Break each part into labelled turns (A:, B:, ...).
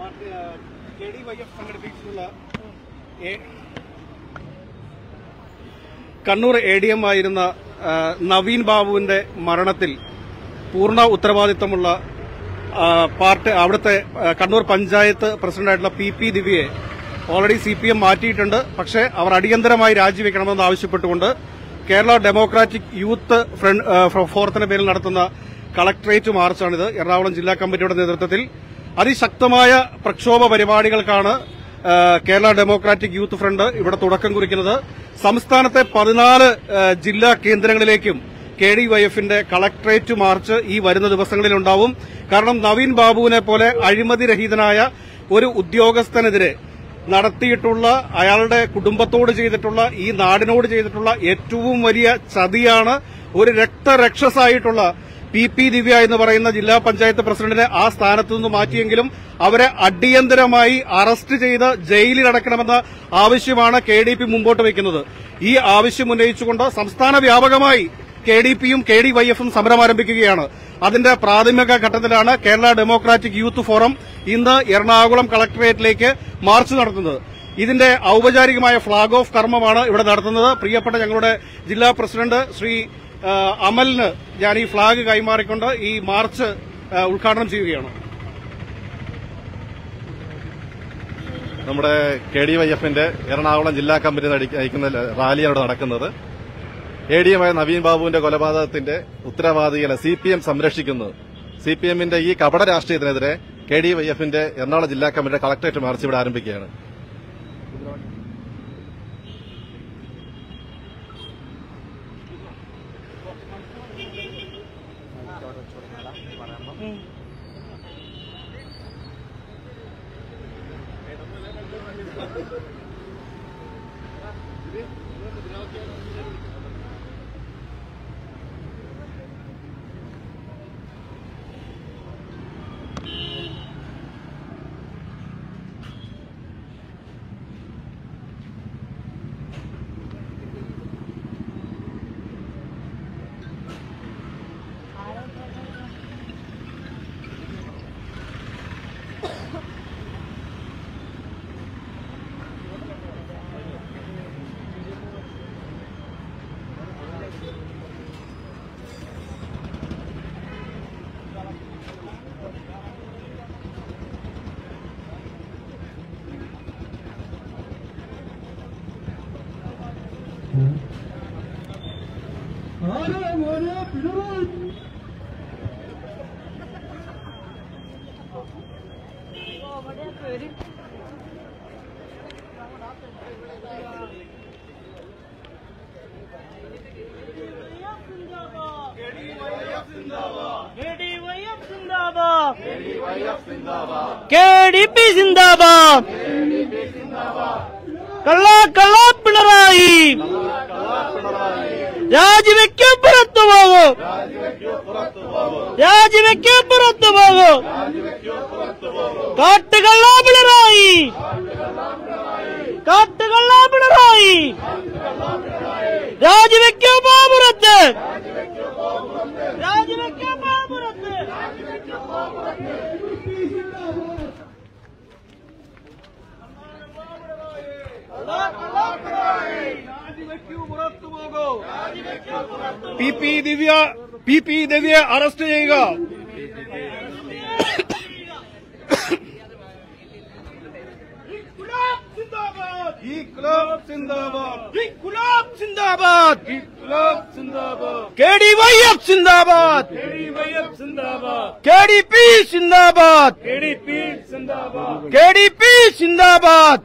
A: K D Y F സംഘടിപ്പിച്ചിട്ടുള്ള A- Kannur A D M ആയിരുന്ന ആ, നവീൻ ബാബുവിന്റെ മരണത്തിൽ പൂർണ്ണ ഉത്തരവാദിത്തമുള്ള ആ, പാർട്ടി അവിടുത്തെ ആ, കണ്ണൂർ പഞ്ചായത്ത് പ്രസിഡന്റായിട്ടുള്ള പി പി ദിവ്യയെ ഓൾറെഡി സി പി എം മാറ്റിയിട്ടുണ്ട് പക്ഷേ അവർ അടിയന്തരമായി രാജിവെക്കണമെന്ന് ആവശ്യപ്പെട്ടുകൊണ്ട് കേരള ഡെമോക്രാറ്റിക് യൂത്ത് ഫ്രണ്ട് ആ, ഫോറത്തിന്റെ പേരിൽ നടത്തുന്ന കളക്ടറേറ്റ് മാർച്ചാണിത് എറണാകുളം ജില്ലാ കമ്മിറ്റിയുടെ നേതൃത്വത്തിൽ അതിശക്തമായ പ്രക്ഷോഭ പരിപാടികൾക്കാണ് ആ, കേരള ഡെമോക്രാറ്റിക് യൂത്ത് ഫ്രണ്ട് ഇവിടെ തുടക്കം കുറിക്കുന്നത് സംസ്ഥാനത്തെ പതിനാല് ആ, ജില്ലാ കേന്ദ്രങ്ങളിലേക്കും കെ ഡി വൈ എഫിന്റെ കളക്ടറേറ്റ് മാർച്ച് ഈ വരുന്ന ദിവസങ്ങളിലുണ്ടാവും കാരണം നവീൻ ബാബുവിനെ പോലെ അഴിമതിരഹിതനായ ഒരു ഉദ്യോഗസ്ഥനെതിരെ നടത്തിയിട്ടുള്ള അയാളുടെ കുടുംബത്തോട് ചെയ്തിട്ടുള്ള ഈ നാടിനോട് ചെയ്തിട്ടുള്ള ഏറ്റവും വലിയ ചതിയാണ് ഒരു രക്തരക്ഷസായിട്ടുള്ള പി പി ദിവ്യ എന്ന് പറയുന്ന ജില്ലാ പഞ്ചായത്ത് പ്രസിഡന്റിനെ ആ സ്ഥാനത്ത് നിന്ന് മാറ്റിയെങ്കിലും അവരെ അടിയന്തരമായി അറസ്റ്റ് ചെയ്ത് ജയിലിലടക്കണമെന്ന ആവശ്യമാണ് കെ ഡി പി മുമ്പോട്ട് വയ്ക്കുന്നത് ഈ ആവശ്യം ഉന്നയിച്ചുകൊണ്ട് സംസ്ഥാന വ്യാപകമായി കെ ഡി പിയും കെ ഡി വൈ എഫും സമരം ആരംഭിക്കുകയാണ് അതിന്റെ പ്രാഥമിക ഘട്ടത്തിലാണ് കേരള ഡെമോക്രാറ്റിക് യൂത്ത് ഫോറം ഇന്ന് എറണാകുളം കളക്ടറേറ്റിലേക്ക് മാർച്ച് നടത്തുന്നത് ഇതിന്റെ ഔപചാരികമായ ഫ്ളാഗ് ഓഫ് കർമ്മമാണ് ഇവിടെ നടത്തുന്നത് പ്രിയപ്പെട്ട ഞങ്ങളുടെ ജില്ലാ പ്രസിഡന്റ് ശ്രീ ആ, അമലിന് ഞാൻ ഈ ഫ്ളാഗ് കൈമാറിക്കൊണ്ട് ഈ മാർച്ച് ആ, ഉദ്ഘാടനം ചെയ്യുകയാണ്
B: നമ്മുടെ കെ ഡി വൈ എഫിന്റെ എറണാകുളം ജില്ലാ കമ്മിറ്റി നടി- നയിക്കുന്ന റാലിയാണ് ഇവിടെ നടക്കുന്നത് എ ഡി എമായ നവീൻ ബാബുവിന്റെ കൊലപാതകത്തിന്റെ ഉത്തരവാദികളെ സി പി എം സംരക്ഷിക്കുന്നത് സി പി എമ്മിന്റെ ഈ കപട രാഷ്ട്രീയത്തിനെതിരെ കെ ഡി വൈ എഫിന്റെ എറണാകുളം ജില്ലാ കമ്മിറ്റിയുടെ കളക്ടറേറ്റ് മാർച്ച് ഇവിടെ ആരംഭിക്കുകയാണ്
C: കെഡിപി സിന്ദാബാദ് കള്ള കള്ള പിണറായി രാജിവെക്ക് പുറത്തു പോകൂ രാജിവെക്ക് പുറത്തു പോകൂ കാട്ടുകള്ള പിണറായി കാട്ടുകള്ള പിണറായി രാജിവെക്ക് പാപുറത്ത് രാജിവെക്ക് പാപുറത്ത്
A: P P Divya P P ദിവ്യയെ അറസ്റ്റ് ചെയ്യുക ഈ ക്ലബ് സിന്ദാബാദ്
C: ഗുലാബ് സിന്ദാബാദ്
A: ഈ ക്ലബ് സിന്ദാബാദ്
C: കെ ഡി വൈ എഫ് സിന്ദാബാദ്
A: KDYF സിന്ദാബാദ്
C: കെ ഡി പി സിന്ദാബാദ്
A: KDP സിന്ദാബാദ്
C: കെ ഡി പി സിന്ദാബാദ്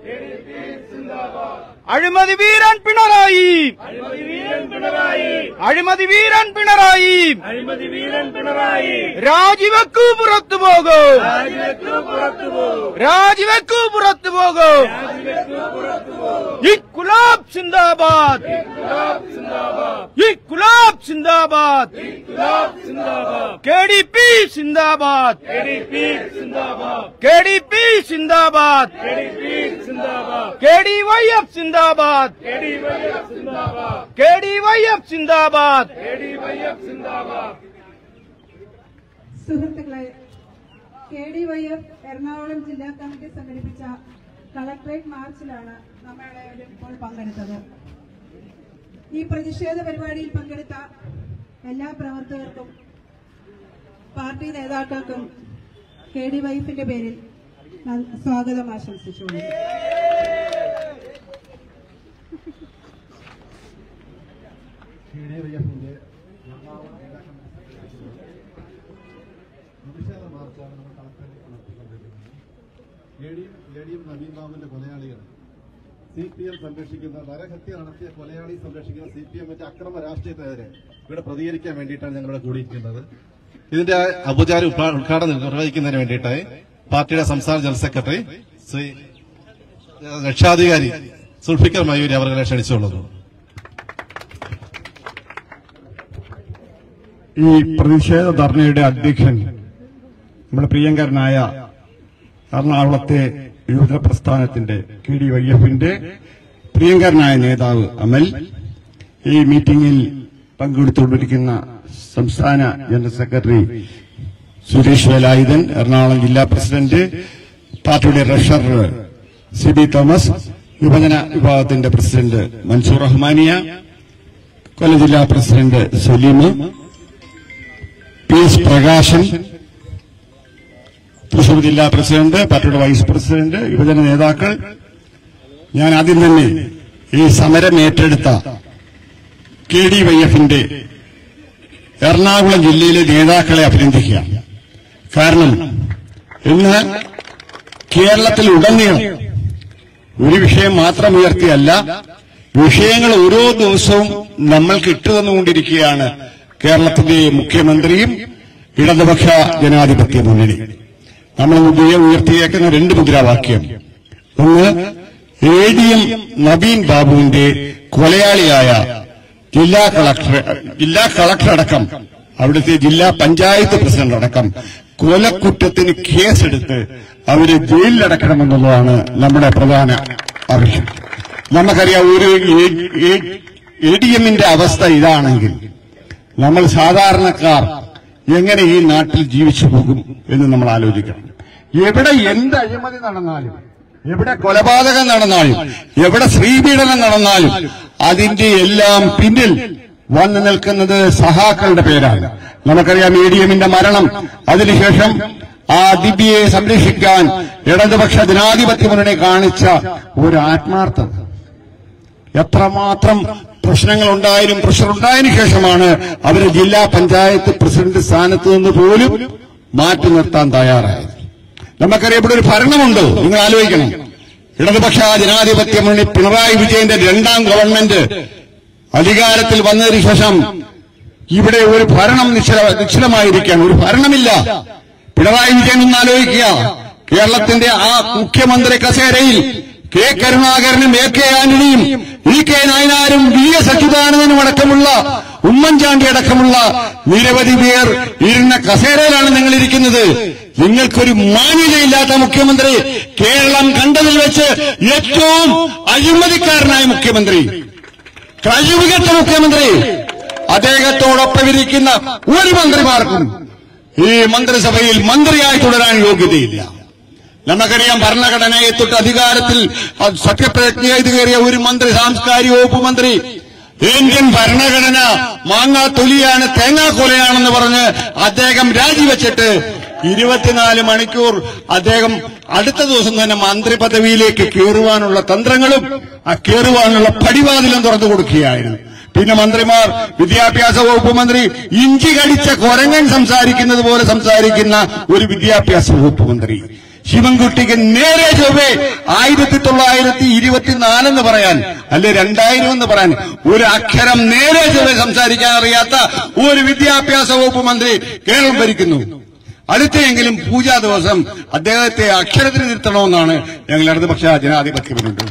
C: അഴിമതി വീരൻ പിണറായി
A: അഴിമതി വീരൻ പിണറായി
C: അഴിമതി വീരൻ പിണറായി
A: അഴിമതി വീരൻ പിണറായി
C: രാജിവെക്കൂ പുറത്തു പോകൂ
A: രാജിവെക്കൂ പുറത്തു പോകും
C: രാജിവെക്കൂ പുറത്തു പോകൂ
A: രാജിവെക്കൂ പുറത്തു പോകും
C: ഈ കുലാബ് സിന്ദാബാദ്
A: ക്ലബ് സിന്ദാബാദ്
C: ഈ കുലാബ് സിന്ദാബാദ്
A: ക്ലബ് സിന്ദാബാദ്
C: കെ ഡി പി സിന്ദാബാദ്
A: KDP സിന്ദാബാദ്
C: കെ ഡി പി സിന്ദാബാദ്
A: KDP സിന്ദാബാദ്
C: കെ ഡി വൈ എഫ് സിന്ദാബാദ്
A: KDYF സിന്ദാബാദ്
C: കെ ഡി വൈ എഫ് സിന്ദാബാദ്
A: KDYF സിന്ദാബാദ്
D: സുഹൃത്തുക്കളെ K D Y F Ernakulam ജില്ലാ കമ്മിറ്റി സംഘടിപ്പിച്ച കളക്ട്രേറ്റ് മാർച്ചിലാണ് നമ്മളെല്ലാവരും ഇപ്പോൾ പങ്കെടുത്തത് ഈ പ്രതിഷേധ പരിപാടിയിൽ പങ്കെടുത്ത എല്ലാ പ്രവർത്തകർക്കും പാർട്ടി നേതാക്കൾക്കും കെ ഡി വൈഫിന്റെ പേരിൽ ഞാൻ സ്വാഗതം ആശംസിച്ചുകൊള്ളു
B: CDIFന്റെ എറണാകുളം ജില്ലാ കമ്മിറ്റി പ്രതിഷേധ മാർച്ചാണ് നമ്മൾ കളക്ടറേറ്റിൽ നടത്തിക്കൊണ്ടിരിക്കുന്നത് എ ഡി എം നവീൻ ബാബുവിന്റെ കൊലയാളികൾ സി പി എം സംരക്ഷിക്കുന്ന നരഹത്യ നടത്തിയ കൊലയാളി സംരക്ഷിക്കുന്ന സി പി എമ്മിന്റെ അക്രമ രാഷ്ട്രീയത്തിനെതിരെ ഇവിടെ പ്രതികരിക്കാൻ വേണ്ടിയിട്ടാണ് ഞങ്ങളിവിടെ കൂടിയിരിക്കുന്നത് ഇതിന്റെ ഔപചാരിക ഉദ്ഘാ- ഉദ്ഘാടനം നിർവഹിക്കുന്നതിന് വേണ്ടിയിട്ടായി പാർട്ടിയുടെ സംസ്ഥാന ജനറൽ സെക്രട്ടറി ശ്രീ രക്ഷാധികാരി സുൽഫിക്കർ മയൂരി അവരെ ക്ഷണിച്ചുകൊള്ളുന്നു
E: ഈ പ്രതിഷേധ ധർണയുടെ അധ്യക്ഷൻ നമ്മുടെ പ്രിയങ്കരനായ എറണാകുളത്തെ യുവജന പ്രസ്ഥാനത്തിന്റെ കെ ഡി വൈ എഫിന്റെ പ്രിയങ്കരനായ നേതാവ് അമൽ ഈ മീറ്റിംഗിൽ പങ്കെടുത്തുകൊണ്ടിരിക്കുന്ന സംസ്ഥാന ജനറൽ സെക്രട്ടറി സുരേഷ് വേലായുധൻ എറണാകുളം ജില്ലാ പ്രസിഡന്റ് പാർട്ടിയുടെ ട്രഷറർ സി ബി തോമസ് യുവജന വിഭാഗത്തിന്റെ പ്രസിഡന്റ് മൻസൂർ റഹ്മാനിയ കൊല്ലം ജില്ലാ president Saleem P S Prakashan Thrissur ജില്ലാ പ്രസിഡന്റ് പാർട്ടിയുടെ വൈസ് പ്രസിഡന്റ് യുവജന നേതാക്കൾ ഞാൻ ആദ്യം തന്നെ ഈ സമരം ഏറ്റെടുത്ത കെ ഡി വൈ എഫിന്റെ എറണാകുളം ജില്ലയിലെ നേതാക്കളെ അഭിനന്ദിക്കുകയാണ് കാരണം ഇന്ന് കേരളത്തിൽ ഉടനീളം ഒരു വിഷയം മാത്രം ഉയർത്തിയല്ല വിഷയങ്ങൾ ഓരോ ദിവസവും നമ്മൾക്ക് ഇട്ടുതന്നുകൊണ്ടിരിക്കുകയാണ് കേരളത്തിന്റെ മുഖ്യമന്ത്രിയും ഇടതുപക്ഷ ജനാധിപത്യ മുന്നണി നമ്മൾ ഉയ- ഉയർത്തിയേക്കുന്ന രണ്ട് മുദ്രാവാക്യം ഒന്ന് എ ഡി എം നവീൻ ബാബുവിന്റെ കൊലയാളിയായ ജില്ലാ കളക്ടർ ജില്ലാ കളക്ടർ അടക്കം അവിടുത്തെ ജില്ലാ പഞ്ചായത്ത് പ്രസിഡന്റ് അടക്കം കൊലക്കുറ്റത്തിന് കേസെടുത്ത് അവര് ജയിലിലടക്കണമെന്നുള്ളതാണ് നമ്മുടെ പ്രധാന ആവശ്യം നമുക്കറിയാം ഒരു എ ഡി എമ്മിന്റെ അവസ്ഥ ഇതാണെങ്കിൽ നമ്മൾ സാധാരണക്കാർ എങ്ങനെ ഈ നാട്ടിൽ ജീവിച്ചു പോകും എന്ന് നമ്മൾ ആലോചിക്കണം എവിടെ എന്ത് അഴിമതി നടന്നാലും എവിടെ കൊലപാതകം നടന്നാലും എവിടെ സ്ത്രീപീഡനം നടന്നാലും അതിന്റെ എല്ലാം പിന്നിൽ വന്നു നിൽക്കുന്നത് സഹാക്കളുടെ പേരാണ് നമുക്കറിയാം എ ഡി എമ്മിന്റെ മരണം അതിനുശേഷം ആ ദിവ്യയെ സംരക്ഷിക്കാൻ ഇടതുപക്ഷ ജനാധിപത്യ മുന്നണി കാണിച്ച ഒരു ആത്മാർത്ഥത എത്രമാത്രം പ്രശ്നങ്ങൾ ഉണ്ടായാലും പ്രഷർ ഉണ്ടായതിനു ശേഷമാണ് അവര് ജില്ലാ പഞ്ചായത്ത് പ്രസിഡന്റ് സ്ഥാനത്ത് നിന്ന് പോലും മാറ്റി നിർത്താൻ തയ്യാറായത് നമുക്കറിയാം ഇവിടെ ഒരു ഭരണമുണ്ട് നിങ്ങൾ ആലോചിക്കണം ഇടതുപക്ഷ ജനാധിപത്യ മുന്നണി പിണറായി വിജയന്റെ രണ്ടാം ഗവൺമെന്റ് അധികാരത്തിൽ വന്നതിന് ശേഷം ഇവിടെ ഒരു ഭരണം നിശ്ചല നിശ്ചലമായിരിക്കാൻ ഒരു ഭരണമില്ല പിണറായി വിജയൻ ഒന്ന് ആലോചിക്കുക കേരളത്തിന്റെ ആ മുഖ്യമന്ത്രി കസേരയിൽ കെ കരുണാകരനും എ കെ ആന്റണിയും ഇ കെ നായനാരും വി എസ് അച്യുതാനന്ദനും അടക്കമുള്ള ഉമ്മൻചാണ്ടി അടക്കമുള്ള നിരവധി പേർ ഇരുന്ന കസേരയിലാണ് നിങ്ങൾ ഇരിക്കുന്നത് നിങ്ങൾക്കൊരു മാന്യതയില്ലാത്ത മുഖ്യമന്ത്രി കേരളം കണ്ടതിൽ വെച്ച് ഏറ്റവും അഴിമതിക്കാരനായ മുഖ്യമന്ത്രി കഴിവുകെട്ട മുഖ്യമന്ത്രി അദ്ദേഹത്തോടൊപ്പം ഇരിക്കുന്ന ഒരു മന്ത്രിമാർക്കും ഈ മന്ത്രിസഭയിൽ മന്ത്രിയായി തുടരാൻ യോഗ്യതയില്ല നമുക്കറിയാം ഭരണഘടനയെ തൊട്ട് അധികാരത്തിൽ അത് സത്യപ്രതിജ്ഞ ചെയ്ത് കയറിയ ഒരു മന്ത്രി സാംസ്കാരിക വകുപ്പ് മന്ത്രി ഇന്ത്യൻ ഭരണഘടന മാങ്ങാ തൊലിയാണ് തേങ്ങാക്കൊലയാണെന്ന് പറഞ്ഞ് അദ്ദേഹം രാജിവെച്ചിട്ട് ഇരുപത്തിനാല് മണിക്കൂർ അദ്ദേഹം അടുത്ത ദിവസം തന്നെ മന്ത്രി പദവിയിലേക്ക് കയറുവാനുള്ള തന്ത്രങ്ങളും ആ കയറുവാനുള്ള പടിവാതിലും തുറന്നു കൊടുക്കുകയായിരുന്നു പിന്നെ മന്ത്രിമാർ വിദ്യാഭ്യാസ വകുപ്പ് മന്ത്രി ഇഞ്ചി കടിച്ച കൊരങ്ങൻ സംസാരിക്കുന്നത് പോലെ സംസാരിക്കുന്ന ഒരു വിദ്യാഭ്യാസ വകുപ്പ് മന്ത്രി ശിവൻകുട്ടിക്ക് നേരെ ചൊവ്വേ ആയിരത്തി തൊള്ളായിരത്തി ഇരുപത്തിനാലെന്ന് പറയാൻ അല്ലെ രണ്ടായിരം എന്ന് പറയാൻ ഒരു അക്ഷരം നേരെ ചൊവ്വേ സംസാരിക്കാൻ അറിയാത്ത ഒരു വിദ്യാഭ്യാസ വകുപ്പ് മന്ത്രി കേരളം ഭരിക്കുന്നു അടുത്തെങ്കിലും പൂജാ ദിവസം അദ്ദേഹത്തെ അക്ഷരത്തിന് നിർത്തണമെന്നാണ് ഞങ്ങൾ ഇടതുപക്ഷ ജനാധിപത്യ മുന്നോട്ട്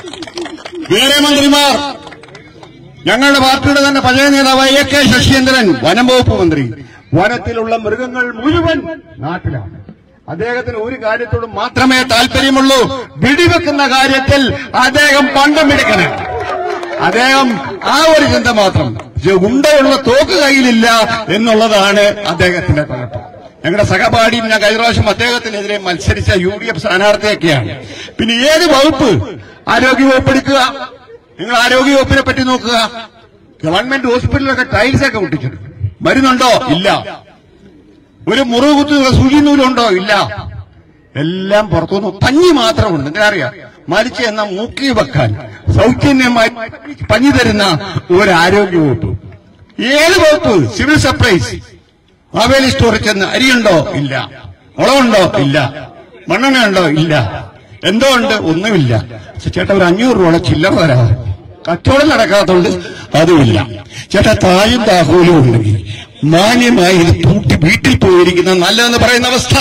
E: വേറെ മന്ത്രിമാർ ഞങ്ങളുടെ പാർട്ടിയുടെ തന്നെ പഴയ നേതാവായ എ കെ ശശീന്ദ്രൻ വനം വകുപ്പ് മന്ത്രി വനത്തിലുള്ള മൃഗങ്ങൾ മുഴുവൻ നാട്ടിലാണ് അദ്ദേഹത്തിന് ഒരു കാര്യത്തോടും മാത്രമേ താല്പര്യമുള്ളൂ വെടിവെക്കുന്ന കാര്യത്തിൽ അദ്ദേഹം പണ്ടം പിടിക്കണം അദ്ദേഹം ആ ഒരു ചിന്ത മാത്രം പക്ഷെ ഉണ്ടയുള്ള തോക്ക് കയ്യിലില്ല എന്നുള്ളതാണ് അദ്ദേഹത്തിന്റെ കുഴപ്പം ഞങ്ങളുടെ സഹപാഠിയും ഞാൻ കഴിഞ്ഞ പ്രാവശ്യം അദ്ദേഹത്തിനെതിരെ മത്സരിച്ച യു ഡി എഫ് സ്ഥാനാർത്ഥിയൊക്കെയാണ് പിന്നെ ഏത് വകുപ്പ് ആരോഗ്യ വകുപ്പ് എടുക്കുക നിങ്ങൾ ആരോഗ്യ വകുപ്പിനെ പറ്റി നോക്കുക ഗവൺമെന്റ് ഹോസ്പിറ്റലിലൊക്കെ ടൈൽസ് ഒക്കെ ഒട്ടിച്ചിട്ടുണ്ട് മരുന്നുണ്ടോ ഇല്ല ഒരു മുറിവ് കുത്തുന്ന സൂചി നൂലുണ്ടോ ഇല്ല എല്ലാം പുറത്തുനിന്ന് പഞ്ഞി മാത്രമുണ്ട് എന്താ മരിച്ച എന്ന മൂക്കി വെക്കാൻ സൗജന്യമായി പഞ്ഞി തരുന്ന ഒരു ആരോഗ്യ വകുപ്പ് ഏത് വകുപ്പ് സിവിൽ സപ്ലൈസ് മാവേലി സ്റ്റോറിൽ ചെന്ന് അരിയുണ്ടോ ഇല്ല മുളകുണ്ടോ ഇല്ല മണ്ണെണ്ണ ഉണ്ടോ ഇല്ല എന്തോ ഉണ്ട് ഒന്നുമില്ല ചേട്ടാ ഒരു അഞ്ഞൂറ് രൂപ ചില്ലറ തരാം കച്ചവടം നടക്കാത്തതുകൊണ്ട് അതുമില്ല ചേട്ടാ തായും ദാഹൂലും ഉണ്ടെങ്കിൽ മാന്യമായി ഇത് പൂട്ടി വീട്ടിൽ പോയിരിക്കുന്ന നല്ലതെന്ന് പറയുന്ന അവസ്ഥ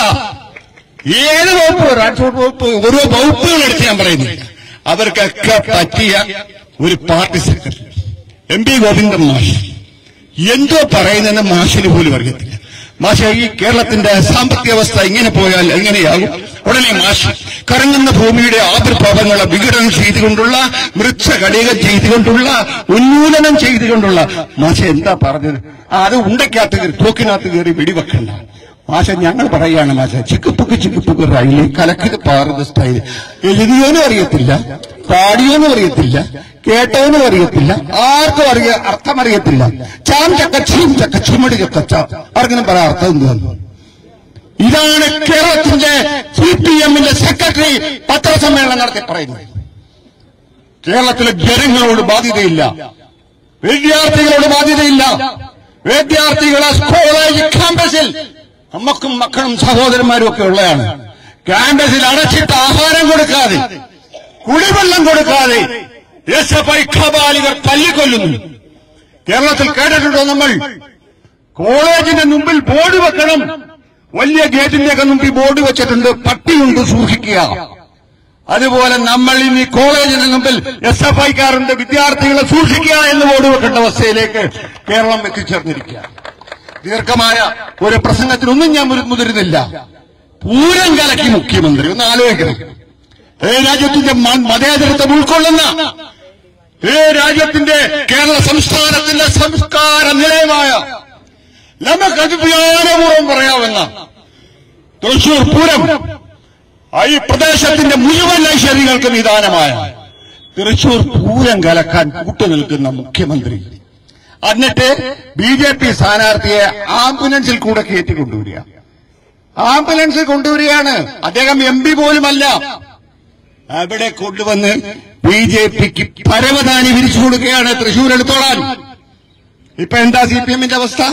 E: ഏത് വകുപ്പ് ട്രാൻസ്പോർട്ട് വകുപ്പ് ഓരോ വകുപ്പുകൾ എടുത്ത് ഞാൻ പറയുന്നില്ല അവർക്കൊക്കെ പറ്റിയ ഒരു party secretary M P Govindan മാഷ് എന്തോ പറയുന്നതെന്ന് മാഷിന് പോലും അറിയത്തില്ല മാഷ ഈ കേരളത്തിന്റെ സാമ്പത്തിക അവസ്ഥ ഇങ്ങനെ പോയാൽ എങ്ങനെയാകും ഉടനെ മാഷ് കറങ്ങുന്ന ഭൂമിയുടെ ആവിർഭാവങ്ങളെ വിഘടനം ചെയ്തുകൊണ്ടുള്ള മൃച്ഛകടികം ചെയ്തുകൊണ്ടുള്ള ഉന്മൂലനം ചെയ്തുകൊണ്ടുള്ള മാഷ എന്താ പറഞ്ഞത് ആ, അത് ഉണ്ടയ്ക്കകത്ത് കയറി തോക്കിനകത്ത് കയറി വെടിവെക്കണ്ട മാഷ ഞങ്ങൾ പറയാണ് മാഷ ചിക്കുപ്പുക്ക് ചിക്കുപ്പുക്ക് റൈലി കലക്കിത് പാറുന്ന സ്റ്റൈൽ എഴുതിയോനും അറിയത്തില്ല പാടിയോനും അറിയത്തില്ല കേട്ടവനും അറിയത്തില്ല ആർക്കും അറിയ അർത്ഥം അറിയത്തില്ല ചാം ചക്ക ചീം ചക്ക ചുമടി ചക്ക ചാ ആർക്കെങ്കിലും പറയാം അർത്ഥം എന്തുവാന്ന് ഇതാണ് കേരളത്തിന്റെ സി പി എമ്മിന്റെ സെക്രട്ടറി പത്രസമ്മേളനം നടത്തി പറയുന്നത് കേരളത്തിലെ ജനങ്ങളോട് ബാധ്യതയില്ല വിദ്യാർത്ഥികളോട് ബാധ്യതയില്ല വിദ്യാർത്ഥികളെ കോളേജ് ക്യാമ്പസിൽ അമ്മക്കും മക്കളും സഹോദരന്മാരും ഒക്കെ ഉള്ളതാണ് ക്യാമ്പസിൽ അടച്ചിട്ട് ആഹാരം കൊടുക്കാതെ കുടിവെള്ളം കൊടുക്കാതെ എസ് എഫ് ഐ ഖബാലികർ തല്ലിക്കൊല്ലുന്നു കേരളത്തിൽ കേട്ടിട്ടുണ്ടോ നമ്മൾ കോളേജിന്റെ മുമ്പിൽ ബോർഡ് വെക്കണം വലിയ ഗേറ്റിന്റെയൊക്കെ മുമ്പിൽ ബോർഡ് വെച്ചിട്ടുണ്ട് പട്ടിയുണ്ട് സൂക്ഷിക്കുക അതുപോലെ നമ്മൾ ഇനി കോളേജിന് മുമ്പിൽ എസ് എഫ് ഐക്കാരുണ്ട് വിദ്യാർത്ഥികളെ സൂക്ഷിക്കുക എന്ന് ബോർഡ് വെക്കേണ്ട അവസ്ഥയിലേക്ക് കേരളം എത്തിച്ചേർന്നിരിക്കുക ദീർഘമായ ഒരു പ്രസംഗത്തിനൊന്നും ഞാൻ മുതി- മുതിരുന്നില്ല പൂരം കലക്കി മുഖ്യമന്ത്രി ഒന്ന് ആലോചിക്കണം ഏ രാജ്യത്തിന്റെ മ- മതേതരത്വം ഉൾക്കൊള്ളുന്ന ഏ രാജ്യത്തിന്റെ കേരള സംസ്ഥാനത്തിന്റെ സംസ്കാര നിലയമായ നമുക്ക് അഭിപ്രായപൂർവ്വം പറയാവുന്ന തൃശൂർ പൂരം ആ ഈ പ്രദേശത്തിന്റെ മുഴുവൻ ഐശ്വര്യങ്ങൾക്ക് നിദാനമായ തൃശൂർ പൂരം കലക്കാൻ കൂട്ടുനിൽക്കുന്ന മുഖ്യമന്ത്രി എന്നിട്ട് ബി ജെ പി സ്ഥാനാർത്ഥിയെ ആംബുലൻസിൽ കൂടെ കയറ്റി കൊണ്ടുവരിക ആംബുലൻസിൽ കൊണ്ടുവരികയാണ് അദ്ദേഹം എം പി പോലുമല്ല അവിടെ കൊണ്ടുവന്ന് ബി ജെ പിക്ക് പരവതാനി വിരിച്ചു കൊടുക്കുകയാണ് തൃശൂർ എടുത്തോളാൻ ഇപ്പൊ എന്താ സി പി എമ്മിന്റെ അവസ്ഥ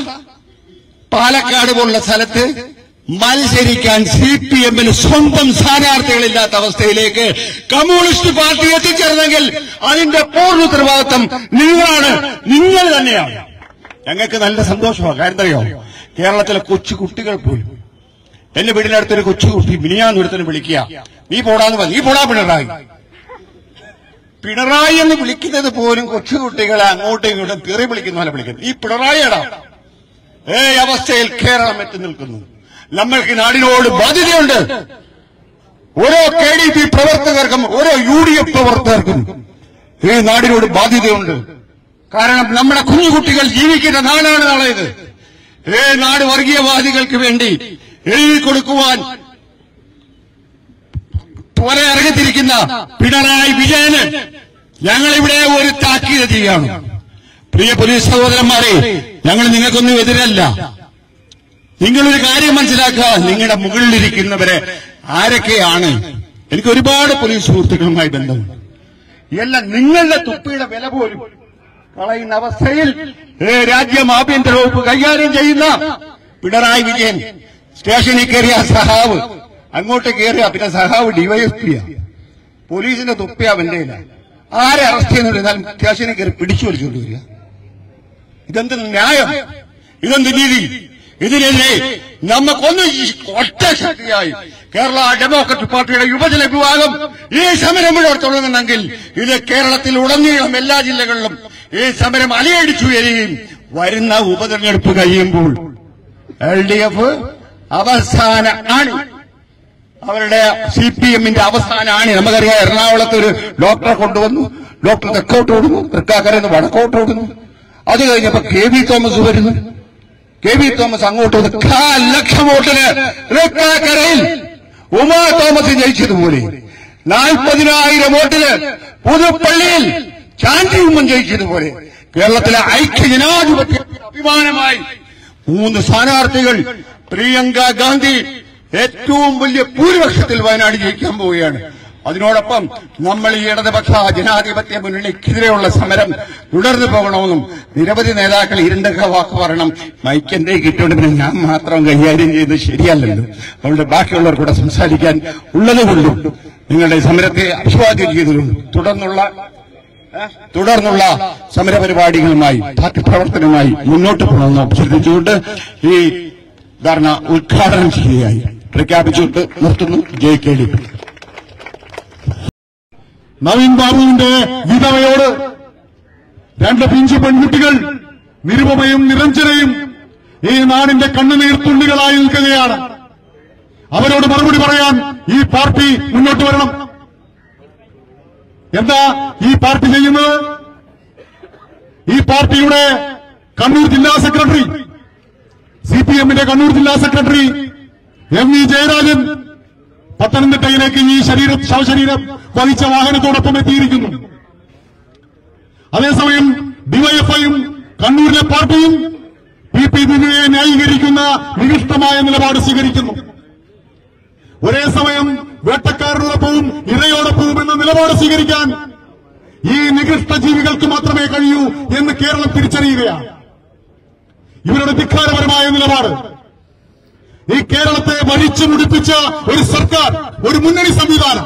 E: പാലക്കാട് പോലുള്ള സ്ഥലത്ത് മത്സരിക്കാൻ സി പി എമ്മിന് സ്വന്തം സ്ഥാനാർത്ഥികളില്ലാത്ത അവസ്ഥയിലേക്ക് കമ്മ്യൂണിസ്റ്റ് പാർട്ടി എത്തിച്ചേർന്നെങ്കിൽ അതിന്റെ പൂർണ്ണ ഉത്തരവാദിത്വം നിങ്ങളാണ് നിങ്ങൾ തന്നെയാണ് ഞങ്ങൾക്ക് നല്ല സന്തോഷമാണ് കാര്യം അറിയോ കേരളത്തിലെ കൊച്ചു കുട്ടികൾ പോലും എന്റെ വീടിനടുത്തൊരു കൊച്ചുകുട്ടി മിനിയാന്നൊരുത്തനെ വിളിക്കുക നീ പോടാന്ന് പറഞ്ഞു നീ പോടാ പിണറായി പിണറായി എന്ന് വിളിക്കുന്നത് പോലും കൊച്ചുകുട്ടികളെ അങ്ങോട്ടും ഇങ്ങോട്ടും തെറി വിളിക്കുന്ന പോലെ വിളിക്കുന്നു ഈ പിണറായിടാ ഏ അവസ്ഥയിൽ കേരളം എത്തി നിൽക്കുന്നു നമ്മൾക്ക് നാടിനോട് ബാധ്യതയുണ്ട് ഓരോ കെ ഡി പി പ്രവർത്തകർക്കും ഓരോ യു ഡി എഫ് പ്രവർത്തകർക്കും ഈ നാടിനോട് ബാധ്യതയുണ്ട് കാരണം നമ്മുടെ കുഞ്ഞുകുട്ടികൾ ജീവിക്കുന്ന നാടാണ് നാളെ ഇത് ഏ നാട് വർഗീയവാദികൾക്ക് വേണ്ടി എഴുതി കൊടുക്കുവാൻ പോലെ ഇറങ്ങിത്തിരിക്കുന്ന പിണറായി വിജയന് ഞങ്ങളിവിടെ ഒരു താക്കീത് ചെയ്യാണ് പ്രിയ പോലീസ് സഹോദരന്മാരെ ഞങ്ങൾ നിങ്ങൾക്കൊന്നും എതിരല്ല നിങ്ങളൊരു കാര്യം മനസ്സിലാക്കുക നിങ്ങളുടെ മുകളിലിരിക്കുന്നവരെ ആരൊക്കെയാണ് എനിക്ക് ഒരുപാട് പോലീസ് സുഹൃത്തുക്കളുമായി ബന്ധമുണ്ട് എല്ലാം നിങ്ങളുടെ തുപ്പിയുടെ വില പോലും കളയുന്ന അവസ്ഥയിൽ ഏ, രാജ്യം ആഭ്യന്തര വകുപ്പ് കൈകാര്യം ചെയ്യുന്ന പിണറായി വിജയൻ സ്റ്റേഷനിൽ കയറിയ സഹാവ് അങ്ങോട്ട് കയറിയ പിന്നെ സഹാവ് ഡിവൈഎസ്പിയാ പോലീസിന്റെ തുപ്പി അവന്റെ കയ്യിലാ. ആരെ അറസ്റ്റ് ചെയ്യുന്നിരുന്നാലും സ്റ്റേഷനിൽ കയറി പിടിച്ചു വലിച്ചുകൊണ്ട് വരിക ഇതെന്ത് ന്യായം ഇതെന്ത് നീതി ഇതിനെതിരെ നമുക്കൊന്ന് ഈ ഒറ്റ ശക്തിയായി കേരള ഡെമോക്രാറ്റിക് പാർട്ടിയുടെ യുവജന വിഭാഗം ഈ സമരം ഇവിടെ തുടങ്ങുന്നെങ്കിൽ ഇത് കേരളത്തിൽ ഉടനീളം എല്ലാ ജില്ലകളിലും ഈ സമരം അലയടിച്ചുയരുകയും വരുന്ന ഉപതെരഞ്ഞെടുപ്പ് കഴിയുമ്പോൾ എൽ ഡി എഫ് അവസാന ആണ് അവരുടെ സി പി എമ്മിന്റെ അവസാനമാണ് നമുക്കറിയാം എറണാകുളത്ത് ഒരു ഡോക്ടറെ കൊണ്ടുവന്നു ഡോക്ടർ തെക്കോട്ട് ഓടുന്നു തൃക്കാക്കരന്ന് വടക്കോട്ട് ഓടുന്നു അത് കഴിഞ്ഞപ്പോ കെ വി തോമസ് വരുന്നു കെ വി തോമസ് അങ്ങോട്ട് വന്ന് കാൽ ലക്ഷം വോട്ടിന് തൃക്കാക്കരയിൽ ഉമാ തോമസ് ജയിച്ചതുപോലെ നാൽപ്പതിനായിരം വോട്ടിന് പുതുപ്പള്ളിയിൽ ചാണ്ടി ഉമ്മൻ ജയിച്ചതുപോലെ കേരളത്തിലെ ഐക്യ ജനാധിപത്യ അഭിമാനമായി മൂന്ന് സ്ഥാനാർത്ഥികൾ പ്രിയങ്ക ഗാന്ധി ഏറ്റവും വലിയ ഭൂരിപക്ഷത്തിൽ വയനാട് ജയിക്കാൻ പോവുകയാണ് അതിനോടൊപ്പം നമ്മൾ ഈ ഇടതുപക്ഷ ജനാധിപത്യ മുന്നണിക്കെതിരെയുള്ള സമരം തുടർന്നു പോകണമെന്നും നിരവധി നേതാക്കൾ ഇരുണ്ടൊക്കെ വാക്ക് പറയണം മൈക്ക് എന്റെ കിട്ടുകൊണ്ട് പിന്നെ ഞാൻ മാത്രം കൈകാര്യം ചെയ്യുന്നത് ശരിയല്ലല്ലോ അതുകൊണ്ട് ബാക്കിയുള്ളവർ കൂടെ സംസാരിക്കാൻ ഉള്ളതുകൊണ്ടും നിങ്ങളുടെ സമരത്തെ അഭിവാദ്യം ചെയ്തതുകൊണ്ടും തുടർന്നുള്ള തുടർന്നുള്ള സമരപരിപാടികളുമായി പാർട്ടി പ്രവർത്തനവുമായി മുന്നോട്ട് പോകണമെന്ന് അഭ്യർത്ഥിച്ചുകൊണ്ട് ഈ ധർണ ഉദ്ഘാടനം ചെയ്യുകയായി പ്രഖ്യാപിച്ചുകൊണ്ട് നിർത്തുന്നു ജെ കെ ഡി
F: നവീൻ ബാബുവിന്റെ വിധവയോട് രണ്ട് പിഞ്ചു പെൺകുട്ടികൾ നിരുപമയും നിരഞ്ജനയും ഈ നാടിന്റെ കണ്ണുനീർ തുള്ളികളായി നിൽക്കുകയാണ് അവരോട് മറുപടി പറയാൻ ഈ പാർട്ടി മുന്നോട്ട് വരണം എന്താ ഈ പാർട്ടി ചെയ്യുന്നത് ഈ പാർട്ടിയുടെ കണ്ണൂർ ജില്ലാ സെക്രട്ടറി സി പി എമ്മിന്റെ കണ്ണൂർ ജില്ലാ സെക്രട്ടറി എം വി ജയരാജൻ പത്തനംതിട്ടയിലേക്ക് ഈ ശരീര ശവശരീരം വഹിച്ച വാഹനത്തോടൊപ്പം എത്തിയിരിക്കുന്നു അതേസമയം ഡിവൈഎഫ്ഐയും കണ്ണൂരിലെ പാർട്ടിയും പി പി ദിവ്യയെ ന്യായീകരിക്കുന്ന നികിഷ്ടമായ നിലപാട് സ്വീകരിക്കുന്നു ഒരേ സമയം വേട്ടക്കാരനോടൊപ്പവും ഇരയോടൊപ്പവും എന്ന നിലപാട് സ്വീകരിക്കാൻ ഈ നികൃഷ്ട ജീവികൾക്ക് മാത്രമേ കഴിയൂ എന്ന് കേരളം തിരിച്ചറിയുകയാണ് ഇവരുടെ ധിക്കാരപരമായ നിലപാട് ഈ കേരളത്തെ വഴിച്ചു മുടിപ്പിച്ച ഒരു സർക്കാർ ഒരു മുന്നണി സംവിധാനം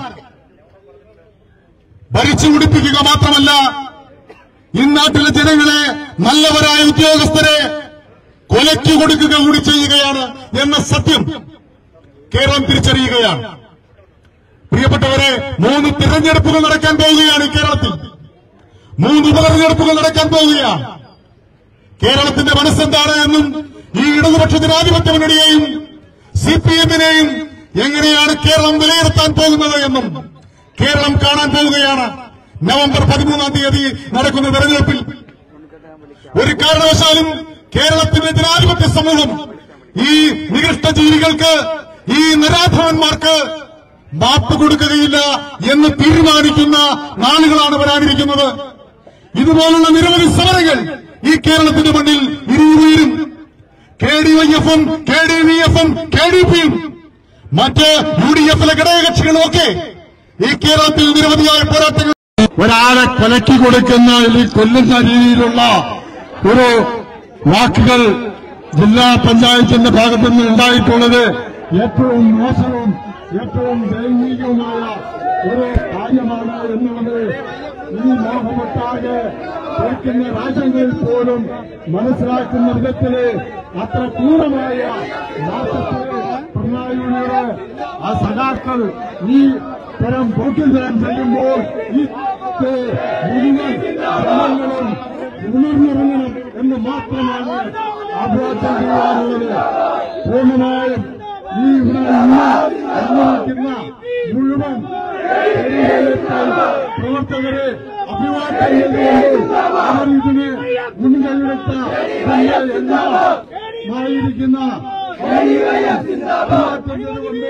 F: ഭരിച്ചു മുടിപ്പിക്കുക മാത്രമല്ല ഇന്നാട്ടിലെ ജനങ്ങളെ നല്ലവരായ ഉദ്യോഗസ്ഥരെ കൊലയ്ക്ക് കൊടുക്കുക കൂടി ചെയ്യുകയാണ് എന്ന സത്യം കേരളം തിരിച്ചറിയുകയാണ് പ്രിയപ്പെട്ടവരെ മൂന്ന് തിരഞ്ഞെടുപ്പുകൾ നടക്കാൻ പോവുകയാണ് ഈ കേരളത്തിൽ മൂന്ന് ഉപതെരഞ്ഞെടുപ്പുകൾ നടക്കാൻ പോവുകയാണ് കേരളത്തിന്റെ മനസ്സെന്താണ് എന്നും ഈ ഇടതുപക്ഷ ജനാധിപത്യ മുന്നണിയെയും സി പി എമ്മിനെയും എങ്ങനെയാണ് കേരളം വിലയിരുത്താൻ പോകുന്നത് എന്നും കേരളം കാണാൻ പോവുകയാണ് നവംബർ പതിമൂന്നാം തീയതി നടക്കുന്ന തെരഞ്ഞെടുപ്പിൽ ഒരു കാരണവശാലും കേരളത്തിന്റെ ജനാധിപത്യ സമൂഹം ഈ നികൃഷ്ട ജീവികൾക്ക് ഈ നിരാധവന്മാർക്ക് മാപ്പ് കൊടുക്കുകയില്ല എന്ന് തീരുമാനിക്കുന്ന നാളുകളാണ് വരാനിരിക്കുന്നത് ഇതുപോലുള്ള നിരവധി സമരങ്ങൾ ഈ കേരളത്തിന്റെ മണ്ണിൽ ഇരുവരും കെ ഡി വൈ എഫും കെ ഡി വി എഫും കെ ഡി പിയും മറ്റ് യു ഡി എഫിലെ ഘടകകക്ഷികളും ഒക്കെ ഈ കേരളത്തിൽ നിരവധിയായ പോരാട്ടങ്ങൾ ഒരാളെ കൊലക്കി കൊടുക്കുന്ന അല്ലെങ്കിൽ കൊല്ലുന്ന രീതിയിലുള്ള ഒരു വാക്കുകൾ ജില്ലാ പഞ്ചായത്തിന്റെ ഭാഗത്തു നിന്ന് ഉണ്ടായിട്ടുള്ളത് ഏറ്റവും മോശവും ഏറ്റവും ദയനീയവുമായ ഒരു കാര്യമാണ് എന്നുള്ളത് ഈ ലോകമൊട്ടാകെ കേൾക്കുന്ന രാജ്യങ്ങളിൽ പോലും മനസ്സിലാക്കുന്ന വിധത്തില് അത്ര ക്രൂരമായ നാശത്തെ പിണറായിയുടെ ആ സഖാക്കൾ ഈ തരം പോക്കിൽ തരം ചെയ്യുമ്പോൾ ഈ മുഴുവൻ ജനങ്ങളും ഉണർന്നിറങ്ങണം എന്ന് മാത്രമാണ് അഭ്യർത്ഥന ചെയ്യാറുള്ളത് പൂർണ്ണമായും ഈ ഇവിടെ ഇന്ന് അനുഭവിക്കുന്ന മുഴുവൻ തെരുവിലെത്താൻ പ്രവർത്തകരെ അഭിവാദ്യം ചെയ്തുകൊണ്ട് അവർ ഇതിന് മുൻകൈയെടുത്ത ഇതിന്റെ എല്ലാമായിരിക്കുന്ന അഭിവാദ്യം ചെയ്തുകൊണ്ട്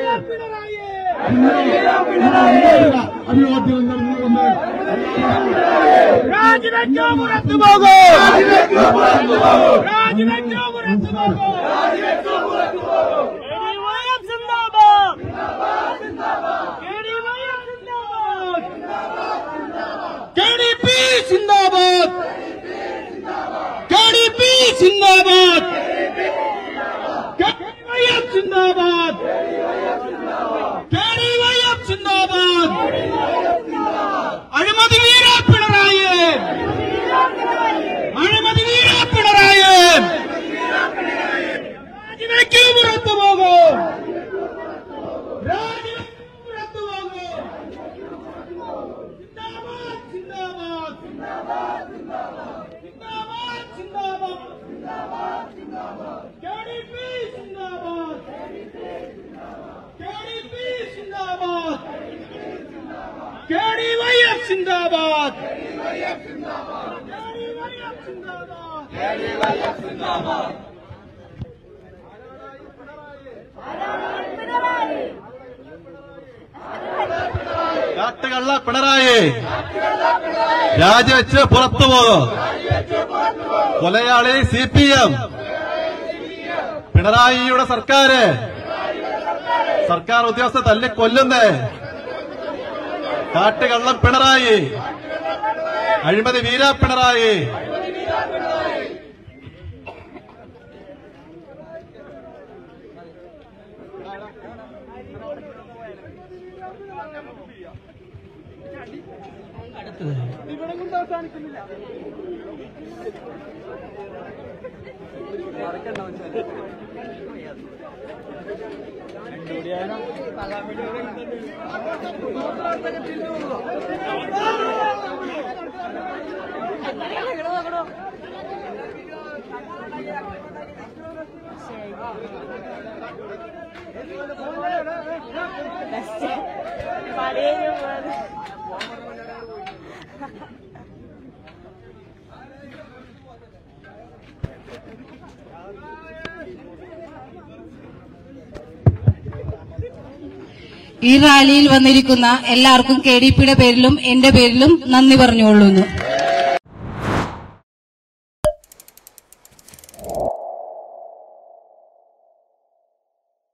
F: അഭിവാദ്യം നൽകുന്നുകൊണ്ട്
C: രാജിവെക്കാൻ പുറത്തു പോകൂ രാജിവെക്കാൻ പുറത്തു പോകൂ KDYM സിന്ദാബാദ് KDYM സിന്ദാബാദ് KDP സിന്ദാബാദ് KDP സിന്ദാബാദ് KDYM സിന്ദാബാദ് KDYM സിന്ദാബാദ് അഴിമതി വീര പിണറായി അഴിമതി വീര പിണറായി രാജിവെക്കൂ പുറത്തു പോകൂ രാജിവെക്കൂ പുറത്തു പോകൂ സിന്ദാബാദ് സിന്ദാബാദ് സിന്ദാബാദ് സിന്ദാബാദ് KDP സിന്ദാബാദ് KDP സിന്ദാബാദ് KDYF സിന്ദാബാദ് KDYF സിന്ദാബാദ്
B: കാട്ടുകള്ള പിണറായി രാജിവെച്ച് പുറത്തു പോകും കൊലയാളി സി പി എം പിണറായിയുടെ സർക്കാര് സർക്കാർ ഉദ്യോഗസ്ഥ തല്ലിക്കൊല്ലുന്നേ കാട്ടുകള്ളം പിണറായി അഴിമതി വീര പിണറായി
G: ഈ റാലിയിൽ വന്നിരിക്കുന്ന എല്ലാവർക്കും കെ ഡി പിയുടെ പേരിലും എന്റെ പേരിലും നന്ദി പറഞ്ഞുകൊള്ളുന്നു